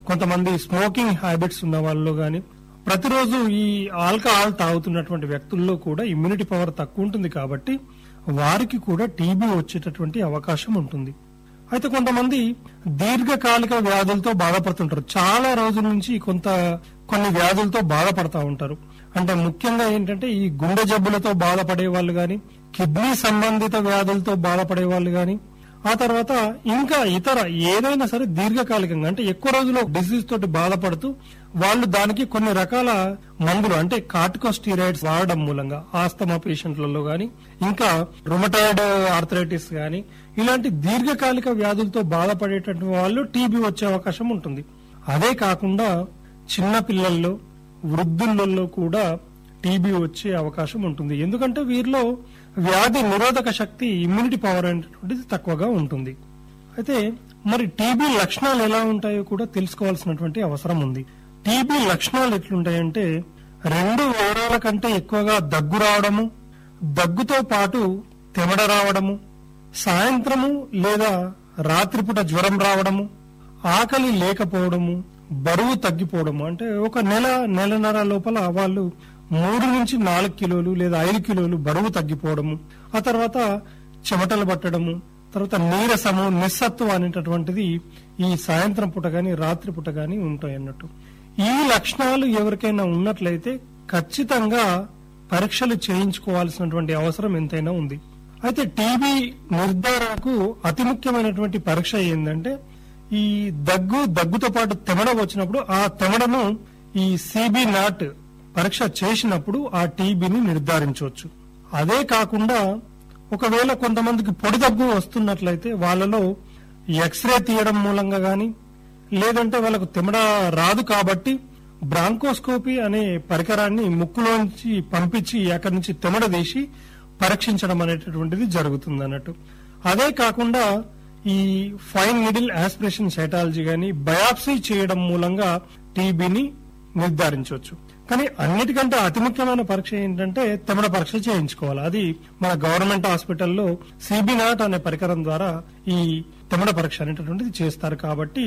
కొంతమంది smoking habits ఉన్న వాళ్ళు గాని ప్రతిరోజు ఈ ఆల్కహాల్ తాగుతున్నటువంటి వ్యక్తుల్లో కూడా ఇమ్యూనిటీ పవర్ తక్కువ ఉంటుంది కాబట్టి వారికి కూడా టీబీ వచ్చేటటువంటి అవకాశం ఉంటుంది అయితే కొంతమంది దీర్ఘకాలిక వ్యాధులతో బాధపడుతుంటారు చాలా రోజుల నుంచి కొంత కొన్ని వ్యాధులతో బాధపడతా ఉంటారు అంటే ముఖ్యంగా ఏంటంటే ఈ గుండె జబ్బులతో బాధపడే వాళ్ళు గాని కిడ్నీ సంబంధిత వ్యాధులతో బాధపడే వాళ్ళు గాని ఆ తర్వాత ఇంకా ఇతర ఏదైనా సరే దీర్ఘకాలికంగా అంటే ఎక్కువ రోజులు డిసీజ్ తోటి బాధపడుతూ వాళ్ళు దానికి కొన్ని రకాల మందులు అంటే కార్టికోస్టీరాయిడ్స్ వాడడం మూలంగా ఆస్తమా పేషెంట్లలో గాని ఇంకా రుమటాయిడ్ ఆర్థరైటిస్ గాని ఇలాంటి దీర్ఘకాలిక వ్యాధులతో బాధపడేటటువంటి వాళ్ళు టీబీ వచ్చే అవకాశం ఉంటుంది అదే కాకుండా చిన్న పిల్లల్లో వృద్ధులలో కూడా టీబీ వచ్చే అవకాశం ఉంటుంది ఎందుకంటే వీరిలో వ్యాధి నిరోధక శక్తి ఇమ్యూనిటీ పవర్ అనేటువంటిది తక్కువగా ఉంటుంది అయితే మరి టీబీ లక్షణాలు ఎలా ఉంటాయో కూడా తెలుసుకోవాల్సినటువంటి అవసరం ఉంది టీబీ లక్షణాలు ఎట్లుంటాయంటే రెండు వారాల కంటే ఎక్కువగా దగ్గు రావడము దగ్గుతో పాటు తెమడ రావడము సాయంత్రము లేదా రాత్రిపూట జ్వరం రావడము ఆకలి లేకపోవడము బరువు తగ్గిపోవడము అంటే ఒక నెల నెలన్నర లోపల వాళ్ళు మూడు నుంచి నాలుగు కిలోలు లేదా ఐదు కిలోలు బరువు తగ్గిపోవడము ఆ తర్వాత చెమటలు పట్టడము తర్వాత నీరసము నిస్సత్వం అనేటటువంటిది ఈ సాయంత్రం పూట గాని రాత్రి పూట గాని ఉంటాయి అన్నట్టు ఈ లక్షణాలు ఎవరికైనా ఉన్నట్లయితే ఖచ్చితంగా పరీక్షలు చేయించుకోవాల్సినటువంటి అవసరం ఎంతైనా ఉంది అయితే టీబీ నిర్ధారణకు అతి ముఖ్యమైనటువంటి పరీక్ష ఏంటంటే ఈ దగ్గు దగ్గుతో పాటు తెమడ వచ్చినప్పుడు ఆ తెమడను ఈ సిబి నాట్ పరీక్ష చేసినప్పుడు ఆ టీబీని నిర్ధారించవచ్చు అదే కాకుండా ఒకవేళ కొంతమందికి పొడి దగ్గు వస్తున్నట్లయితే వాళ్ళలో ఎక్స్రే తీయడం మూలంగా గాని లేదంటే వాళ్ళకు తెమడ రాదు కాబట్టి బ్రాంకోస్కోపీ అనే పరికరాన్ని ముక్కులోంచి పంపించి అక్కడి నుంచి తెమడ తీసి పరీక్షించడం అనేటటువంటిది జరుగుతుంది అన్నట్టు అదే కాకుండా ఈ ఫైన్ నిడిల్ ఆస్పిరేషన్ సైటాలజీ గాని బయాప్సీ చేయడం మూలంగా టీబీని నిర్ధారించవచ్చు కానీ అన్నిటికంటే అతి ముఖ్యమైన పరీక్ష ఏంటంటే తెమడ పరీక్ష చేయించుకోవాలి అది మన గవర్నమెంట్ హాస్పిటల్లో సిబి నాట్ అనే పరికరం ద్వారా ఈ తెమడ పరీక్ష అనేటటువంటిది చేస్తారు కాబట్టి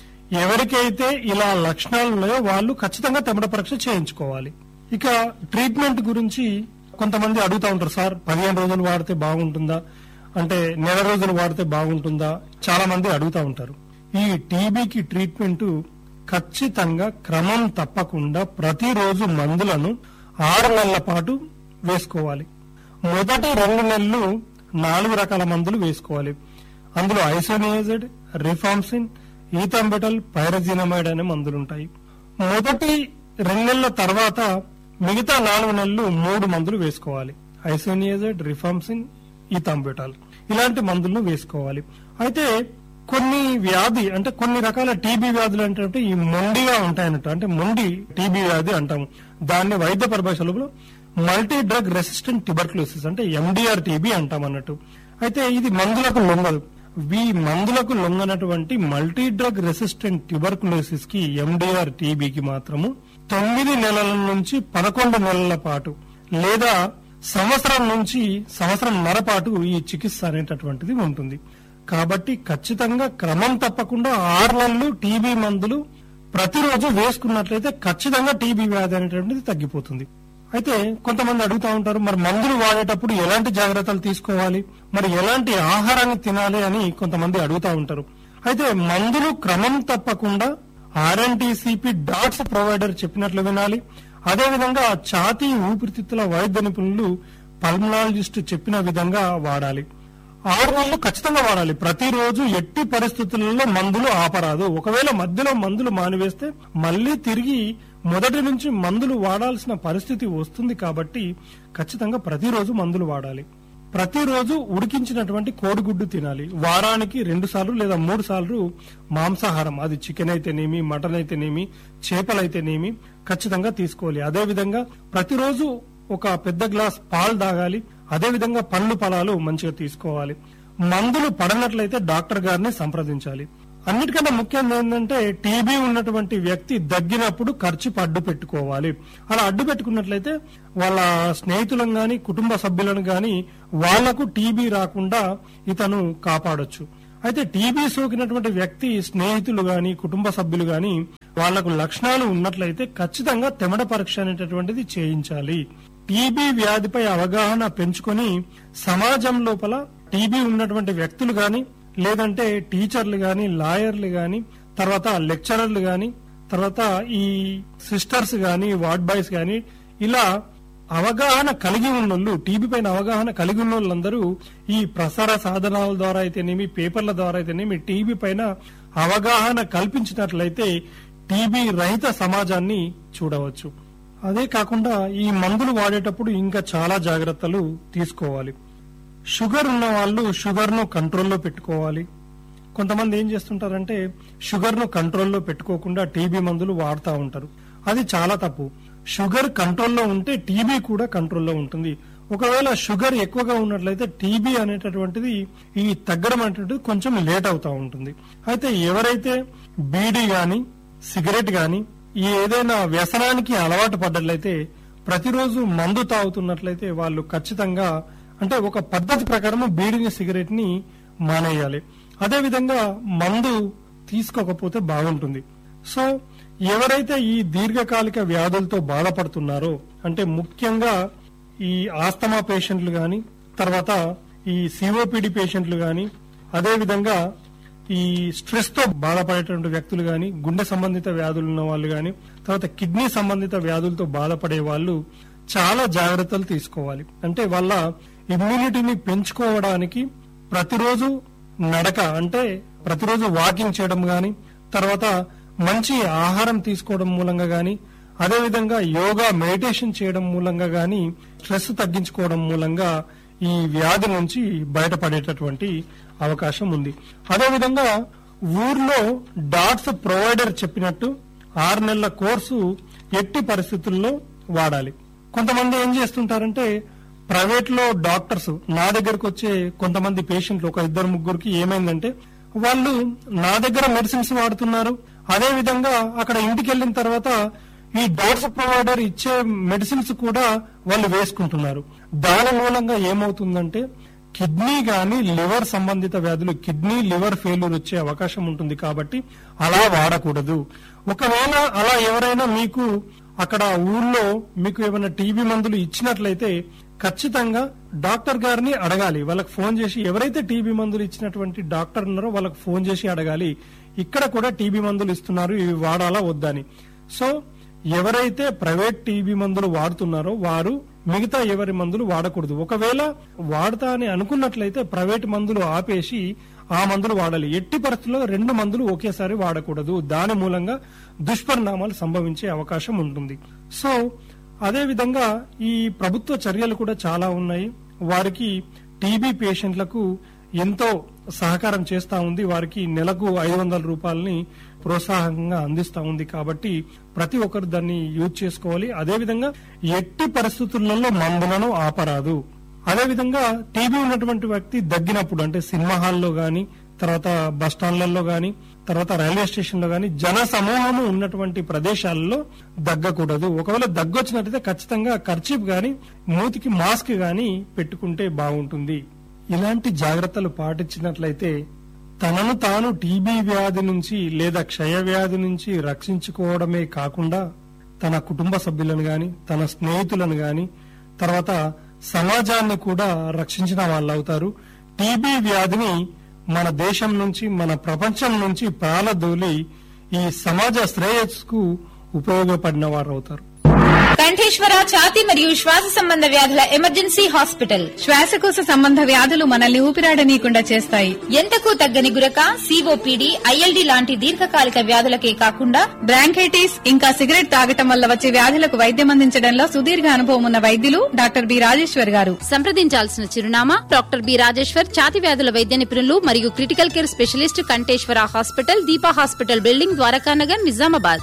ఎవరికైతే ఇలా లక్షణాలు ఉన్నాయో వాళ్ళు ఖచ్చితంగా తెమడ పరీక్ష చేయించుకోవాలి ఇక ట్రీట్మెంట్ గురించి కొంతమంది అడుగుతా ఉంటారు సార్ పదిహేను రోజులు వాడితే బాగుంటుందా అంటే నెల రోజులు వాడితే బాగుంటుందా చాలా మంది అడుగుతా ఉంటారు ఈ టీబీకి ట్రీట్మెంట్ ఖచ్చితంగా క్రమం తప్పకుండా ప్రతిరోజు మందులను ఆరు నెలల పాటు వేసుకోవాలి మొదటి రెండు నెలలు నాలుగు రకాల మందులు వేసుకోవాలి అందులో ఐసోనియాజిడ్ రిఫామ్సిన్ ఈథంబెటల్ పైరజినమైడ్ అనే మందులు ఉంటాయి మొదటి రెండు నెలల తర్వాత మిగతా నాలుగు నెలలు మూడు మందులు వేసుకోవాలి ఐసోనియాజిడ్ రిఫామ్సిన్ ఈథంబెటాల్ ఇలాంటి మందులను వేసుకోవాలి అయితే కొన్ని వ్యాధి అంటే కొన్ని రకాల టీబీ వ్యాధులు అంటే ఈ మొండిగా ఉంటాయన్నట్టు అంటే మొండి టీబీ వ్యాధి అంటాము దాన్ని వైద్య పరిభాషలో మల్టీ డ్రగ్ రెసిస్టెంట్ ట్యూబర్క్లోసిస్ అంటే ఎండిఆర్ టీబీ అంటాం అన్నట్టు అయితే ఇది మందులకు లొంగదు ఈ మందులకు లొంగనటువంటి మల్టీ డ్రగ్ రెసిస్టెంట్ ట్యూబర్కులోసిస్ కి ఎండిఆర్ టీబీకి మాత్రము తొమ్మిది నెలల నుంచి పదకొండు నెలల పాటు లేదా సంవత్సరం నుంచి సంవత్సరం పాటు ఈ చికిత్స అనేటటువంటిది ఉంటుంది కాబట్టి ఖచ్చితంగా క్రమం తప్పకుండా ఆరు నెలలు టీబీ మందులు ప్రతిరోజు వేసుకున్నట్లయితే ఖచ్చితంగా టీబీ వ్యాధి అనేటువంటిది తగ్గిపోతుంది అయితే కొంతమంది అడుగుతా ఉంటారు మరి మందులు వాడేటప్పుడు ఎలాంటి జాగ్రత్తలు తీసుకోవాలి మరి ఎలాంటి ఆహారాన్ని తినాలి అని కొంతమంది అడుగుతా ఉంటారు అయితే మందులు క్రమం తప్పకుండా ఆర్ఎన్టీసీపీ డాట్స్ ప్రొవైడర్ చెప్పినట్లు వినాలి అదేవిధంగా ఛాతీ ఊపిరితిత్తుల వైద్య నిపుణులు పల్మనాలజిస్ట్ చెప్పిన విధంగా వాడాలి ఆరు నెలలు ఖచ్చితంగా వాడాలి ప్రతిరోజు ఎట్టి పరిస్థితులలో మందులు ఆపరాదు ఒకవేళ మధ్యలో మందులు మానివేస్తే మళ్ళీ తిరిగి మొదటి నుంచి మందులు వాడాల్సిన పరిస్థితి వస్తుంది కాబట్టి ఖచ్చితంగా ప్రతిరోజు మందులు వాడాలి ప్రతిరోజు ఉడికించినటువంటి కోడిగుడ్డు తినాలి వారానికి రెండు సార్లు లేదా మూడు సార్లు మాంసాహారం అది చికెన్ అయితేనేమి మటన్ అయితేనేమి చేపలైతేనేమి ఖచ్చితంగా తీసుకోవాలి అదేవిధంగా ప్రతిరోజు ఒక పెద్ద గ్లాస్ పాలు తాగాలి అదేవిధంగా పండ్లు ఫలాలు మంచిగా తీసుకోవాలి మందులు పడనట్లయితే డాక్టర్ గారిని సంప్రదించాలి అన్నిటికన్నా ముఖ్యంగా ఏంటంటే టీబీ ఉన్నటువంటి వ్యక్తి దగ్గినప్పుడు ఖర్చు అడ్డు పెట్టుకోవాలి అలా అడ్డు పెట్టుకున్నట్లయితే వాళ్ళ స్నేహితులను గాని కుటుంబ సభ్యులను గాని వాళ్లకు టీబీ రాకుండా ఇతను కాపాడొచ్చు అయితే టీబీ సోకినటువంటి వ్యక్తి స్నేహితులు గాని కుటుంబ సభ్యులు గాని వాళ్లకు లక్షణాలు ఉన్నట్లయితే ఖచ్చితంగా తెమడ పరీక్ష అనేటటువంటిది చేయించాలి టీబీ వ్యాధిపై అవగాహన పెంచుకొని సమాజం లోపల టీబీ ఉన్నటువంటి వ్యక్తులు గాని లేదంటే టీచర్లు గాని లాయర్లు గాని తర్వాత లెక్చరర్లు గాని తర్వాత ఈ సిస్టర్స్ గాని వార్డ్ బాయ్స్ గాని ఇలా అవగాహన కలిగి ఉన్నోళ్ళు టీబీ పైన అవగాహన కలిగి ఉన్న వాళ్ళందరూ ఈ ప్రసార సాధనాల ద్వారా అయితేనేమి పేపర్ల ద్వారా అయితేనేమి టీబీ పైన అవగాహన కల్పించినట్లయితే టీబీ రహిత సమాజాన్ని చూడవచ్చు అదే కాకుండా ఈ మందులు వాడేటప్పుడు ఇంకా చాలా జాగ్రత్తలు తీసుకోవాలి షుగర్ ఉన్న వాళ్ళు షుగర్ ను కంట్రోల్లో పెట్టుకోవాలి కొంతమంది ఏం చేస్తుంటారంటే షుగర్ ను కంట్రోల్లో పెట్టుకోకుండా టీబీ మందులు వాడుతూ ఉంటారు అది చాలా తప్పు షుగర్ కంట్రోల్లో ఉంటే టీబీ కూడా కంట్రోల్లో ఉంటుంది ఒకవేళ షుగర్ ఎక్కువగా ఉన్నట్లయితే టీబీ అనేటటువంటిది ఈ తగ్గడం అనేటువంటిది కొంచెం లేట్ అవుతా ఉంటుంది అయితే ఎవరైతే బీడీ గాని సిగరెట్ గాని ఈ ఏదైనా వ్యసనానికి అలవాటు పడ్డట్లయితే ప్రతిరోజు మందు తాగుతున్నట్లయితే వాళ్ళు ఖచ్చితంగా అంటే ఒక పద్ధతి ప్రకారం బీడీని సిగరెట్ ని మానేయాలి అదే విధంగా మందు తీసుకోకపోతే బాగుంటుంది సో ఎవరైతే ఈ దీర్ఘకాలిక వ్యాధులతో బాధపడుతున్నారో అంటే ముఖ్యంగా ఈ ఆస్తమా పేషెంట్లు గాని తర్వాత ఈ సిఓపిడి పేషెంట్లు గాని అదే విధంగా ఈ స్ట్రెస్ తో బాధపడేటువంటి వ్యక్తులు గాని గుండె సంబంధిత వ్యాధులు ఉన్న వాళ్ళు గాని తర్వాత కిడ్నీ సంబంధిత వ్యాధులతో బాధపడే వాళ్ళు చాలా జాగ్రత్తలు తీసుకోవాలి అంటే వాళ్ళ ఇమ్యూనిటీని పెంచుకోవడానికి ప్రతిరోజు నడక అంటే ప్రతిరోజు వాకింగ్ చేయడం గాని తర్వాత మంచి ఆహారం తీసుకోవడం మూలంగా గాని అదేవిధంగా యోగా మెడిటేషన్ చేయడం మూలంగా గాని స్ట్రెస్ తగ్గించుకోవడం మూలంగా ఈ వ్యాధి నుంచి బయటపడేటటువంటి అవకాశం ఉంది అదేవిధంగా ఊర్లో డాట్స్ ప్రొవైడర్ చెప్పినట్టు ఆరు నెలల కోర్సు ఎట్టి పరిస్థితుల్లో వాడాలి కొంతమంది ఏం చేస్తుంటారంటే ప్రైవేట్ లో డాక్టర్స్ నా దగ్గరకు వచ్చే కొంతమంది పేషెంట్లు ఒక ఇద్దరు ముగ్గురికి ఏమైందంటే వాళ్ళు నా దగ్గర మెడిసిన్స్ వాడుతున్నారు అదే విధంగా అక్కడ ఇంటికి వెళ్ళిన తర్వాత ఈ డాక్టర్ ప్రొవైడర్ ఇచ్చే మెడిసిన్స్ కూడా వాళ్ళు వేసుకుంటున్నారు దాని మూలంగా ఏమవుతుందంటే కిడ్నీ గాని లివర్ సంబంధిత వ్యాధులు కిడ్నీ లివర్ ఫెయిల్యూర్ వచ్చే అవకాశం ఉంటుంది కాబట్టి అలా వాడకూడదు ఒకవేళ అలా ఎవరైనా మీకు అక్కడ ఊర్లో మీకు ఏమైనా టీబీ మందులు ఇచ్చినట్లయితే ఖచ్చితంగా డాక్టర్ గారిని అడగాలి వాళ్ళకి ఫోన్ చేసి ఎవరైతే టీబీ మందులు ఇచ్చినటువంటి డాక్టర్ ఉన్నారో వాళ్ళకి ఫోన్ చేసి అడగాలి ఇక్కడ కూడా టీబీ మందులు ఇస్తున్నారు ఇవి వాడాలా వద్దని సో ఎవరైతే ప్రైవేట్ టీబీ మందులు వాడుతున్నారో వారు మిగతా ఎవరి మందులు వాడకూడదు ఒకవేళ వాడతా అని అనుకున్నట్లయితే ప్రైవేట్ మందులు ఆపేసి ఆ మందులు వాడాలి ఎట్టి పరిస్థితుల్లో రెండు మందులు ఒకేసారి వాడకూడదు దాని మూలంగా దుష్పరిణామాలు సంభవించే అవకాశం ఉంటుంది సో అదే విధంగా ఈ ప్రభుత్వ చర్యలు కూడా చాలా ఉన్నాయి వారికి టీబీ పేషెంట్లకు ఎంతో సహకారం చేస్తా ఉంది వారికి నెలకు ఐదు వందల రూపాయలని ప్రోత్సాహంగా అందిస్తా ఉంది కాబట్టి ప్రతి ఒక్కరు దాన్ని యూజ్ చేసుకోవాలి అదేవిధంగా ఎట్టి పరిస్థితులలో మందులను ఆపరాదు అదేవిధంగా టీబీ ఉన్నటువంటి వ్యక్తి దగ్గినప్పుడు అంటే సినిమా హాల్లో గాని తర్వాత బస్ స్టాండ్లలో గాని తర్వాత రైల్వే స్టేషన్ లో గాని జన సమూహము ఉన్నటువంటి ప్రదేశాలలో దగ్గకూడదు ఒకవేళ దగ్గొచ్చినట్టయితే ఖచ్చితంగా ఖర్చీప్ గాని మూతికి మాస్క్ గాని పెట్టుకుంటే బాగుంటుంది ఇలాంటి జాగ్రత్తలు పాటించినట్లయితే తనను తాను టీబీ వ్యాధి నుంచి లేదా క్షయ వ్యాధి నుంచి రక్షించుకోవడమే కాకుండా తన కుటుంబ సభ్యులను గాని తన స్నేహితులను గాని తర్వాత సమాజాన్ని కూడా రక్షించిన వాళ్ళు అవుతారు టీబీ వ్యాధిని మన దేశం నుంచి మన ప్రపంచం నుంచి పాలదోలి ఈ సమాజ శ్రేయస్సుకు ఉపయోగపడిన వారు అవుతారు కంఠేశ్వర ఛాతి మరియు శ్వాస సంబంధ వ్యాధుల ఎమర్జెన్సీ హాస్పిటల్ శ్వాసకోశ సంబంధ వ్యాధులు మనల్ని ఊపిరాడనీయకుండా చేస్తాయి ఎంతకు తగ్గని గురక సిఓపిడి ఐఎల్డి లాంటి దీర్ఘకాలిక వ్యాధులకే కాకుండా బ్రాంకైటిస్ ఇంకా సిగరెట్ తాగటం వల్ల వచ్చే వ్యాధులకు వైద్యం అందించడంలో సుదీర్ఘ అనుభవం ఉన్న వైద్యులు డాక్టర్ బి రాజేశ్వర్ గారు సంప్రదించాల్సిన చిరునామా డాక్టర్ బి రాజేశ్వర్ ఛాతి వ్యాధుల వైద్య నిపుణులు మరియు critical care specialist Kanteshwar hospital Deepa hospital building Dwarakanagar Nizamabad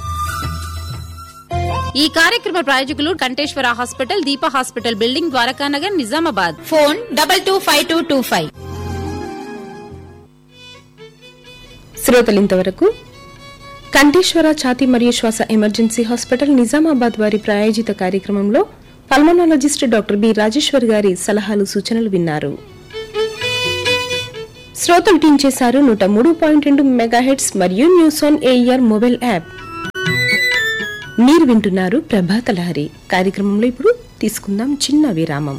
ఈ కార్యక్రమ ప్రాయోజకులు Kanteshwar hospital Deepa hospital building Dwarakanagar Nizamabad phone double two five two two five శ్రోతలింతవరకు కంఠేశ్వర ఛాతి మరియు శ్వాస ఎమర్జెన్సీ హాస్పిటల్ నిజామాబాద్ వారి ప్రాయోజిత కార్యక్రమంలో పల్మనాలజిస్ట్ డాక్టర్ బి రాజేశ్వర్ గారి సలహాలు సూచనలు విన్నారు శ్రోతలు టీం చేశారు నూట మూడు పాయింట్ రెండు మెగాహెట్స్ మరియు news on AIR mobile app మీరు వింటున్నారు ప్రభాత లహరి కార్యక్రమంలో ఇప్పుడు తీసుకుందాం చిన్న విరామం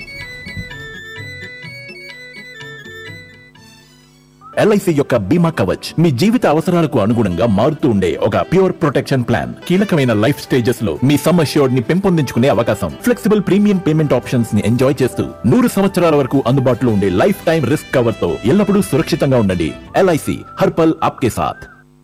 ఎల్ఐసి యొక్క బీమా కవచ్ మీ జీవిత అవసరాలకు అనుగుణంగా మారుతూ ఉండే ఒక ప్యూర్ ప్రొటెక్షన్ ప్లాన్ కీలకమైన లైఫ్ స్టేజెస్ లో మీ సమ్ అష్యూర్డ్ ని పెంపొందించుకునే అవకాశం ఫ్లెక్సిబుల్ ప్రీమియం పేమెంట్ ఆప్షన్స్ ని ఎంజాయ్ చేస్తూ నూరు సంవత్సరాల వరకు అందుబాటులో ఉండే లైఫ్ టైం రిస్క్ కవర్ తో ఎల్లప్పుడూ సురక్షితంగా ఉండండి ఎల్ఐసి హర్పల్ ఆప్కే సాథ్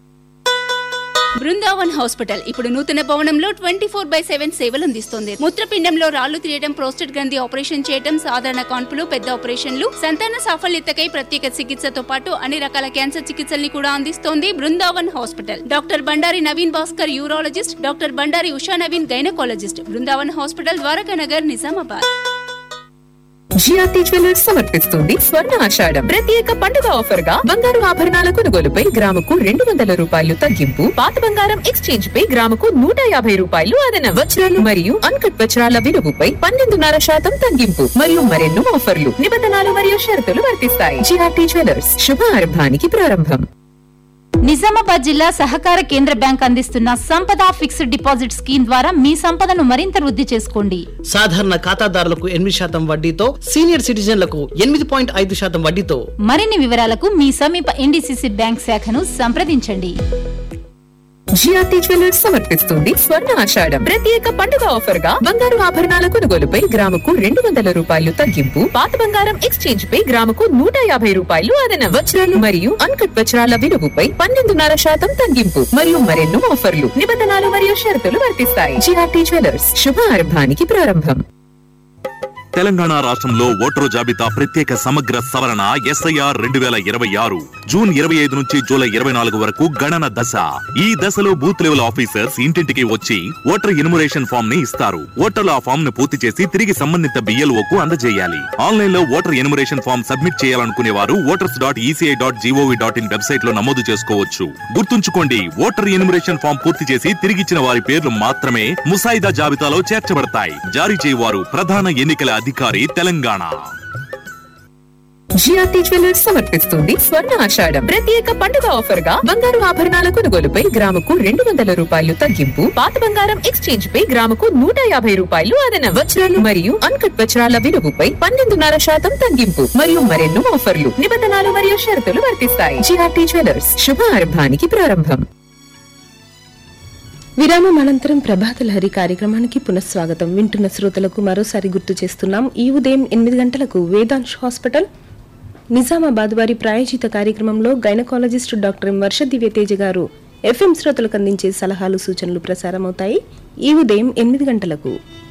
బృందావన్ హాస్పిటల్ ఇప్పుడు నూతన భవనంలో ట్వంటీ ఫోర్ బై సెవెన్ సేవలు అందిస్తోంది మూత్రపిండంలో రాళ్లు తీయడం ప్రోస్టేట్ గ్రంథి ఆపరేషన్ చేయడం సాధారణ కాన్పులు పెద్ద ఆపరేషన్లు సంతాన సాఫల్యతకై ప్రత్యేక చికిత్సతో పాటు అన్ని రకాల క్యాన్సర్ చికిత్సల్ని కూడా అందిస్తోంది Brindavan hospital doctor Bandari Naveen Bhaskar urologist doctor Bandari Usha Naveen gynaecologist Brindavan hospital Dwaraka Nagar Nizamabad GRT jewellers సమర్పిస్తుంది స్వర్ణ ఆషాఢం ప్రత్యేక పండుగ ఆఫర్ గా బంగారు ఆభరణాల కొనుగోలుపై గ్రాముకు రెండు వందల రూపాయలు తగ్గింపు పాత బంగారం ఎక్స్చేంజ్ పై గ్రాముకు నూట యాభై రూపాయలు అదన వజ్రాలు మరియు అన్కట్ వజ్రాల విలువపై పన్నెండున్నర శాతం తగ్గింపు మరియు మరెన్నో ఆఫర్లు నిబంధనలు మరియు షరతులు వర్తిస్తాయి జిఆర్టీ జ్యువెలర్స్ శుభారంభానికి ప్రారంభం నిజామాబాద్ జిల్లా సహకార కేంద్ర బ్యాంక్ అందిస్తున్న సంపద ఫిక్స్డ్ డిపాజిట్ స్కీమ్ ద్వారా మీ సంపదను మరింత వృద్ధి చేసుకోండి సాధారణ ఖాతాదారులకు ఎనిమిది శాతం వడ్డీతో సీనియర్ సిటిజన్లకు ఎనిమిది పాయింట్ ఐదు శాతం వడ్డీతో మరిన్ని వివరాలకు మీ సమీప ఎన్డీసీసీ బ్యాంక్ శాఖను సంప్రదించండి జిఆర్టీ జ్యువెలర్స్ సమర్పిస్తుంది స్వర్ణ ఆషాఢం ప్రత్యేక పండుగ ఆఫర్ గా బంగారు ఆభరణాల కొనుగోలుపై గ్రాముకు రెండు వందల రూపాయలు తగ్గింపు పాత బంగారం ఎక్స్చేంజ్ పై గ్రాముకు నూట యాభై రూపాయలు అదన వజ్రాలు మరియు అన్కట్ వజ్రాల విలువపై పన్నెండున్నర శాతం తగ్గింపు మరియు మరెన్నో ఆఫర్లు నిబంధనలు మరియు షరతులు వర్తిస్తాయి జిఆర్టీ జ్యువెలర్స్ శుభారంభానికి ప్రారంభం తెలంగాణ రాష్ట్రంలో ఓటరు జాబితా ప్రత్యేక సమగ్ర సవరణ ఎస్ఐఆర్ రెండు వేల ఇరవై ఆరు జూన్ ఇరవై ఐదు నుంచి జూలై ఇరవై నాలుగు వరకు గణన దశ ఈ దశలో బూత్ లెవెల్ ఆఫీసర్స్ ఇంటింటికి వచ్చి ఓటర్ ఎన్యుమరేషన్ ఫామ్ ని ఇస్తారు ఓటర్లు ఆ ఫామ్ ను పూర్తి చేసి తిరిగి సంబంధిత BLO కు అందజేయాలి ఆన్లైన్ లో ఓటర్ ఎన్యుమరేషన్ ఫామ్ సబ్మిట్ చేయాలనుకునే వారు voters dot ECI dot GOV dot IN website లో నమోదు చేసుకోవచ్చు గుర్తుంచుకోండి ఓటర్ ఎన్యుమరేషన్ ఫామ్ పూర్తి చేసి తిరిగిచ్చిన వారి పేర్లు మాత్రమే ముసాయిదా జాబితాలో చేర్చబడతాయి జారీ చేయవారు ప్రధాన ఎన్నికల అధికారి తెలంగాణ జిఆర్టీ జ్యువెలర్స్ సమర్పిస్తుంది స్వర్ణ ఆషాఢం ప్రత్యేక పండుగ ఆఫర్ గా బంగారు ఆభరణాల కొనుగోలుపై గ్రాముకు రెండు వందల రూపాయలు తగ్గింపు పాత బంగారం ఎక్స్చేంజ్ పై గ్రాముకు నూట యాభై రూపాయలు అదన వజ్రాలు మరియు అన్కట్ వజ్రాల విలువపై పన్నెండున్నర శాతం తగ్గింపు మరియు మరెన్నో ఆఫర్లు నిబంధనలు మరియు షరతులు వర్తిస్తాయి జిఆర్టీ జ్యువెలర్స్ శుభారంభానికి ప్రారంభం విరామం అనంతరం ప్రభాత లహరి కార్యక్రమానికి పునఃస్వాగతం వింటున్న శ్రోతలకు మరోసారి గుర్తు చేస్తున్నాం ఈ ఉదయం ఎనిమిది గంటలకు వేదాంశ్ హాస్పిటల్ నిజామాబాద్ వారి ప్రాయోజిత కార్యక్రమంలో gynaecologist doctor M Varsha Divyateja గారు ఎఫ్ఎం శ్రోతలకు అందించే సలహాలు సూచనలు ప్రసారమవుతాయి ఈ ఉదయం ఎనిమిది గంటలకు